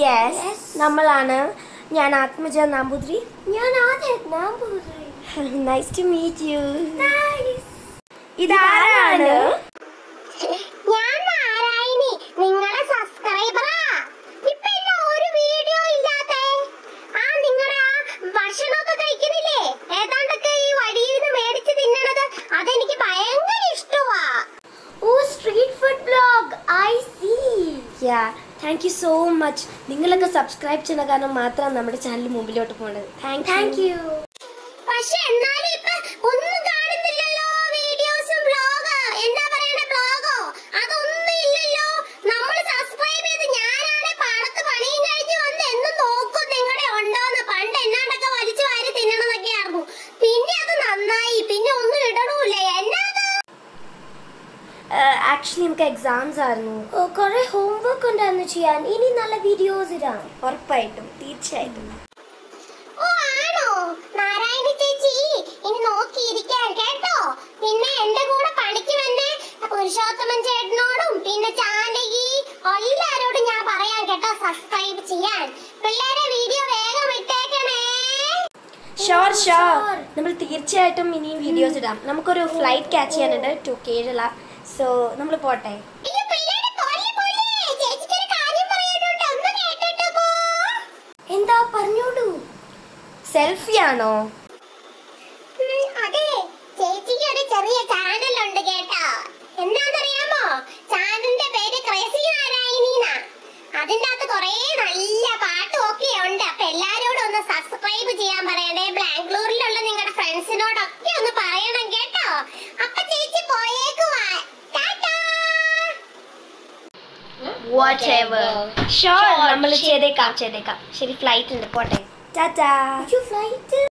Yes നമ്മളാണ് ഞാൻ ആത്മജ നാമ്പൂതിരി ഞാൻ ആദ്യം Namboothiri nice to meet you nice ഇതാരാണ് ഞാൻ നാരായണി നിങ്ങളെ സബ്സ്ക്രൈബറാ ഇപ്പൊ ഇല്ല ഒരു വീഡിയോ ഇല്ലാത്തെ ആ നിങ്ങളുടെ ആ ഭക്ഷണമൊക്കെ കഴിക്കുന്നില്ലേ ഏതാണ്ടൊക്കെ ഈ വഴിയിൽ നിന്ന് മേടിച്ച് തിന്നണത് അതെനിക്ക് ഭയങ്കര ഇഷ്ടമാ ഓ street food blog I see ya thank you so much നിങ്ങളൊക്കെ സബ്സ്ക്രൈബ് ചെയ്യുന്ന കാരണം മാത്രമാണ് നമ്മുടെ ചാനൽ മുമ്പിലോട്ട് പോകുന്നത് താങ്ക് താങ്ക് യു പക്ഷെ എന്നാലും ഇപ്പൊ ഒന്നും കാണുന്നില്ലല്ലോ വീഡിയോസും ബ്ലോഗ് എന്താ പറയണ ബ്ലോഗോ അതൊന്നും ഇല്ലല്ലോ നമ്മൾ സബ്സ്ക്രൈബ് ചെയ്ത് ഞാനാണ് പാടത്ത് പണിയും കഴിഞ്ഞ് വന്ന് എന്നും നോക്കും നിങ്ങളുടെ ഉണ്ടോന്ന് പണ്ട് എന്നാണ്ടൊക്കെ വലിച്ചു വാരി തിന്നണതൊക്കെ ആയിരുന്നു പിന്നെ അത് നന്നായി പിന്നെ ഒന്നും ഇടണമില്ല എന്നാ ആക്ച്വലി നമുക്ക് എക്സാംസ് ആയിരുന്നു കുറെ ഹോംവർക്ക് ഉണ്ടായിരുന്നു ചെയ്യാൻ ഇനി നല്ല വീഡിയോസ് ഇടാം ഉറപ്പായിട്ടും തീർച്ചയായിട്ടും ഓ ആണോ നാരായണി ചേച്ചി ഇനി നോക്കിയിരിക്കാൻ കേട്ടോ പിന്നെ എന്റെ കൂടെ പണിക്ക് വന്നെ പുരുഷോത്തമൻ ചേട്ടനോടും പിന്നെ ചാനകി എല്ലാരോടും ഞാൻ പറയാം കേട്ടോ സബ്സ്ക്രൈബ് ചെയ്യാൻ പിള്ളേരെ വീഡിയോ വേഗം ഇട്ടേക്കണേ ഷോർ ഷോർ Sure. നമ്മൾ തീർച്ചയായിട്ടും ഇനിയും വീഡിയോസ് ഇടാം നമുക്കൊരു ഫ്ലൈറ്റ് ക്യാച്ച് ചെയ്യാനുണ്ട് ടു കേരള സോ നമ്മൾ പോട്ടെ അയ്യോ, പിള്ളേരെ പോലെ പോലെ. ചേച്ചിക്കൊരു കാര്യം പറയാനുണ്ട്. ഒന്ന് കേട്ടിട്ട് പോ. എന്താ പറഞ്ഞോളൂ സെൽഫി ആണോ ഉം, അതെ ചേച്ചിക്ക് ഒരു ചെറിയ ചാനലുണ്ട് കേട്ടോ എന്താണെന്നറിയാമോ ചാനലിന്റെ പേര് ക്രേസി നാരായണീന അതിന്റെ അകത്ത് കുറേ നല്ല പാട്ടും ഒക്കെ ഉണ്ട് അപ്പൊ എല്ലാരോടും ഒന്ന് സബ്സ്ക്രൈബ് ചെയ്യാൻ പറയണേ ബാംഗ്ലൂരിലുള്ള നിങ്ങളുടെ ഫ്രണ്ട്സിനോടൊക്കെ ഒന്ന് പറയണം കേട്ടോ അപ്പൊ ചേച്ചി പോയേക്കുവാ ടാറ്റാ വാട്ട് എവർ ഷോർ നമ്മൾ ചെയ്തേക്കാം ചെയ്തേക്കാം ശരി ഫ്ലൈറ്റ് ഉണ്ട് പോട്ടെ ടാറ്റാ ഫ്ലൈറ്റ്